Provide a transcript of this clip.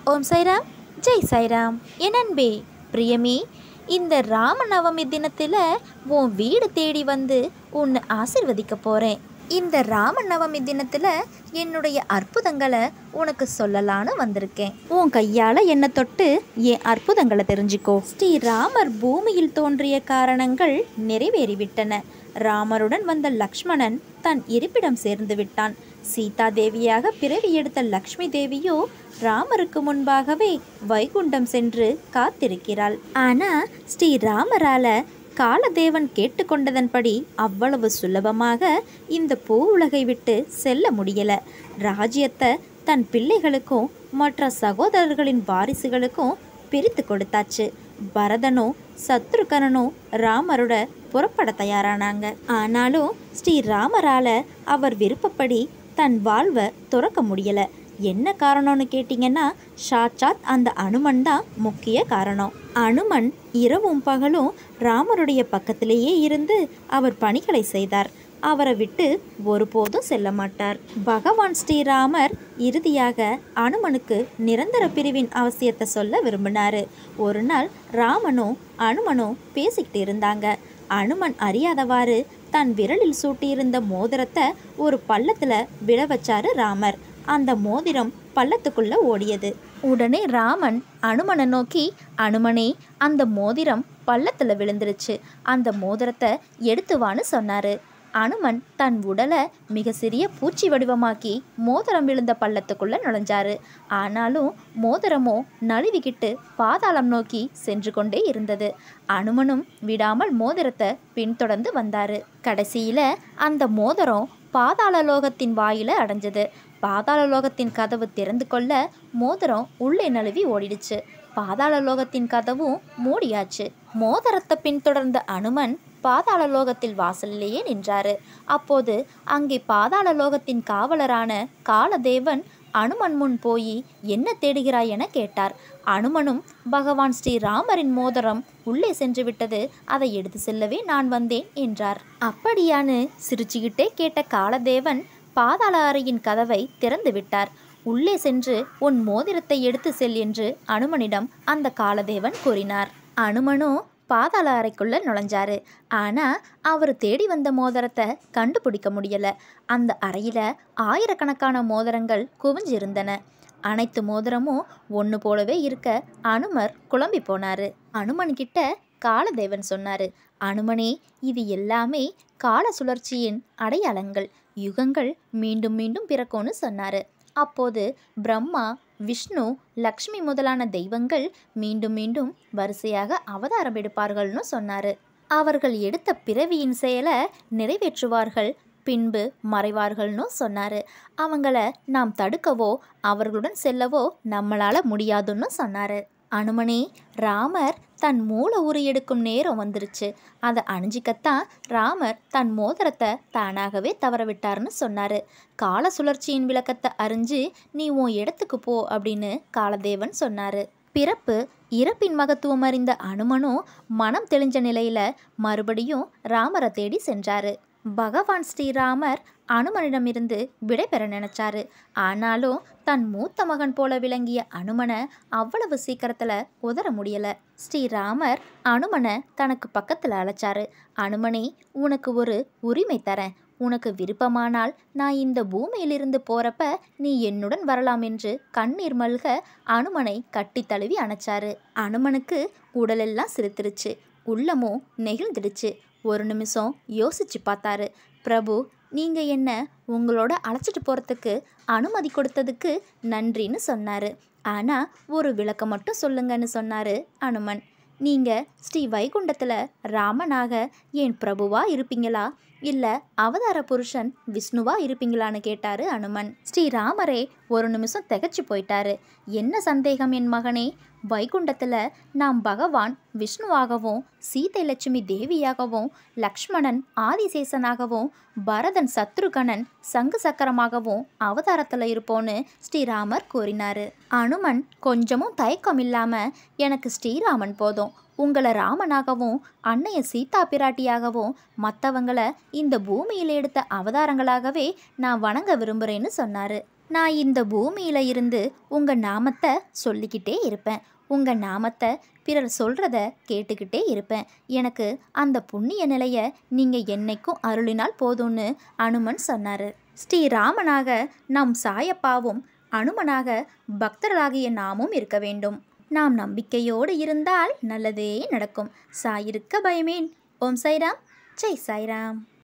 ஓம் சைராம் ஜெய் சைராம் என் அன்பே பிரியமே இந்த ராமநவமி தினத்தில் உன் வீடு தேடி வந்து உன்னை ஆசிர்வதிக்க போகிறேன் இந்த ராமநவமி தினத்தில் என்னுடைய அற்புதங்களை உனக்கு சொல்லலான்னு வந்திருக்கேன் உன் கையால் என்னை தொட்டு என் அற்புதங்களை தெரிஞ்சுக்கோ ஸ்ரீ ராமர் பூமியில் தோன்றிய காரணங்கள் நிறைவேறிவிட்டன ராமருடன் வந்த லக்ஷ்மணன் தன் இருப்பிடம் சேர்ந்து விட்டான் சீதா தேவியாக பிறவி எடுத்த லக்ஷ்மி தேவியோ ராமருக்கு முன்பாகவே வைகுண்டம் சென்று காத்திருக்கிறாள் ஆனா ஸ்ரீ ராமரால காலதேவன் கேட்டுக்கொண்டதன்படி அவ்வளவு சுலபமாக இந்த பூ உலகை விட்டு செல்ல முடியல ராஜ்யத்தை தன் பிள்ளைகளுக்கும் மற்ற சகோதரர்களின் வாரிசுகளுக்கும் பிரித்து கொடுத்தாச்சு பரதனும் சத்ருகனனும் ராமரோட புறப்பட தயாரானாங்க ஆனாலும் ஸ்ரீ ராமரால அவர் விருப்பப்படி தன் வாழ்வை துறக்க முடியல என்ன காரணம்னு கேட்டிங்கன்னா சாட்சாத் அந்த அனுமன் தான் முக்கிய காரணம் அனுமன் இரவும் பகலும் ராமருடைய பக்கத்திலேயே இருந்து அவர் பணிகளை செய்தார் அவரை விட்டு ஒருபோதும் செல்ல மாட்டார் பகவான் ஸ்ரீராமர் இறுதியாக அனுமனுக்கு நிரந்தர பிரிவின் அவசியத்தை சொல்ல விரும்பினாரு ஒரு நாள் ராமனும் அனுமனும் பேசிக்கிட்டு இருந்தாங்க அனுமன் அறியாதவாறு தன் விரலில் சூட்டியிருந்த மோதிரத்தை ஒரு பள்ளத்துல விழ வச்சாரு ராமர் அந்த மோதிரம் பள்ளத்துக்குள்ள ஓடியது உடனே ராமன் அனுமனை நோக்கி அனுமனே அந்த மோதிரம் பள்ளத்துல விழுந்துருச்சு அந்த மோதிரத்தை எடுத்து வான்னு சொன்னாரு அனுமன் தன் உடலை மிக சிறிய பூச்சி வடிவமாக்கி மோதிரம் விழுந்த பள்ளத்துக்குள்ள நுழைஞ்சாரு ஆனாலும் மோதிரமோ நழுவிக்கிட்டு பாதாளம் நோக்கி சென்று கொண்டே இருந்தது அனுமனும் விடாமல் மோதிரத்தை பின்தொடர்ந்து வந்தாரு கடைசியில அந்த மோதிரம் பாதாள லோகத்தின் வாயில அடைஞ்சது பாதாள லோகத்தின் கதவு திறந்து கொள்ள மோதிரம் உள்ளே நழுவி ஓடிடுச்சு பாதாள லோகத்தின் கதவும் மூடியாச்சு மோதிரத்தை பின்தொடர்ந்த அனுமன் பாதாள லோகத்தில் வாசலிலேயே நின்றாரு அப்போது அங்கே பாதாள லோகத்தின் காவலரான காலதேவன் அனுமன் முன் போய் என்ன தேடுகிறாய் என கேட்டார் அனுமனும் பகவான் ஸ்ரீராமரின் மோதிரம் உள்ளே சென்று விட்டது அதை எடுத்து செல்லவே நான் வந்தேன் என்றார் அப்படியான்னு சிரிச்சுக்கிட்டே கேட்ட காலதேவன் பாதாள அறையின் கதவை திறந்து விட்டார் உள்ளே சென்று உன் மோதிரத்தை எடுத்து செல் என்று அனுமனிடம் அந்த காலதேவன் கூறினார் அனுமனும் பாதாள அறைக்குள்ள நுழைஞ்சாரு ஆனா அவர் தேடி வந்த மோதிரத்தை கண்டுபிடிக்க முடியல அந்த அறையில ஆயிரக்கணக்கான மோதிரங்கள் குவிஞ்சிருந்தன அனைத்து மோதிரமும் ஒன்று போலவே இருக்க அனுமர் குழம்பி போனாரு அனுமன் கிட்ட காலதேவன் சொன்னாரு அனுமனே இது எல்லாமே கால சுழற்சியின் அடையாளங்கள் யுகங்கள் மீண்டும் மீண்டும் பிறக்கும்னு சொன்னாரு அப்போது பிரம்மா விஷ்ணு லக்ஷ்மி முதலான தெய்வங்கள் மீண்டும் மீண்டும் வரிசையாக அவதாரம் எடுப்பார்கள்னு சொன்னாரு அவர்கள் எடுத்த பிறவியின் செயலை நிறைவேற்றுவார்கள் பின்பு மறைவார்கள்னு சொன்னாரு அவங்கள நாம் தடுக்கவோ அவர்களுடன் செல்லவோ நம்மளால முடியாதுன்னு சொன்னாரு அனுமனே ராமர் தன் மூல உரு எடுக்கும் நேரம் வந்துருச்சு அதை அணிஞ்சிக்கத்தான் ராமர் தன் மோதிரத்தை தானாகவே தவற விட்டார்னு சொன்னாரு கால சுழற்சியின் விளக்கத்தை அறிஞ்சு நீ உன் இடத்துக்கு போ அப்படின்னு காலதேவன் சொன்னாரு பிறப்பு இறப்பின் மகத்துவம் அறிந்த அனுமனும் மனம் தெளிஞ்ச நிலையில மறுபடியும் ராமரை தேடி சென்றாரு பகவான் ஸ்ரீராமர் அனுமனிடமிருந்து விடை பெற நினைச்சாரு ஆனாலும் தன் மூத்த மகன் போல விளங்கிய அனுமனை அவ்வளவு சீக்கிரத்துல உதற முடியல ஸ்ரீராமர் அனுமனை தனக்கு பக்கத்துல அழைச்சாரு அனுமனே உனக்கு ஒரு உரிமை தரேன் உனக்கு விருப்பமானால் நான் இந்த பூமியிலிருந்து போறப்ப நீ என்னுடன் வரலாம் என்று கண்ணீர் மல்க அனுமனை கட்டி தழுவி அணைச்சாரு அனுமனுக்கு உடலெல்லாம் சிரித்துருச்சு உள்ளமும் நெகிழ்ந்துடுச்சு ஒரு நிமிஷம் யோசிச்சு பார்த்தாரு பிரபு நீங்கள் என்ன உங்களோட அழைச்சிட்டு போகிறதுக்கு அனுமதி கொடுத்ததுக்கு நன்றின்னு சொன்னார் ஆனால் ஒரு விளக்கம் மட்டும் சொல்லுங்கன்னு சொன்னார் அனுமன் நீங்கள் ஸ்ரீ வைகுண்டத்தில் ராமனாக என் பிரபுவா இருப்பீங்களா இல்லை அவதார புருஷன் விஷ்ணுவா இருப்பீங்களான்னு கேட்டாரு அனுமன் ஸ்ரீராமரே ஒரு நிமிஷம் திகைச்சு போயிட்டாரு என்ன சந்தேகம் என் மகனே வைகுண்டத்தில் நாம் பகவான் விஷ்ணுவாகவும் சீதை லட்சுமி தேவியாகவும் லக்ஷ்மணன் ஆதிசேஷனாகவும் பரதன் சத்ருகணன் சங்கு சக்கரமாகவும் அவதாரத்தில் இருப்போன்னு ஸ்ரீராமர் கூறினாரு அனுமன் கொஞ்சமும் தயக்கம் இல்லாமல் எனக்கு ஸ்ரீராமன் போதும் உங்களை ராமனாகவும் அன்னைய சீதா பிராட்டியாகவும் மற்றவங்களை இந்த பூமியில் எடுத்த அவதாரங்களாகவே நான் வணங்க விரும்புகிறேன்னு சொன்னார் நான் இந்த பூமியில் இருந்து உங்கள் நாமத்தை சொல்லிக்கிட்டே இருப்பேன் உங்கள் நாமத்தை பிறர் சொல்கிறத கேட்டுக்கிட்டே இருப்பேன் எனக்கு அந்த புண்ணிய நிலையை நீங்கள் என்னைக்கும் அருளினால் போதும்னு அனுமன் சொன்னார் ஸ்ரீராமனாக நம் சாயப்பாவும் அனுமனாக பக்தர்களாகிய நாமும் இருக்க வேண்டும் நாம் நம்பிக்கையோடு இருந்தால் நல்லதே நடக்கும் சாயிருக்க பயமேன் ஓம் சாய்ராம் ஜெய் சாய்ராம்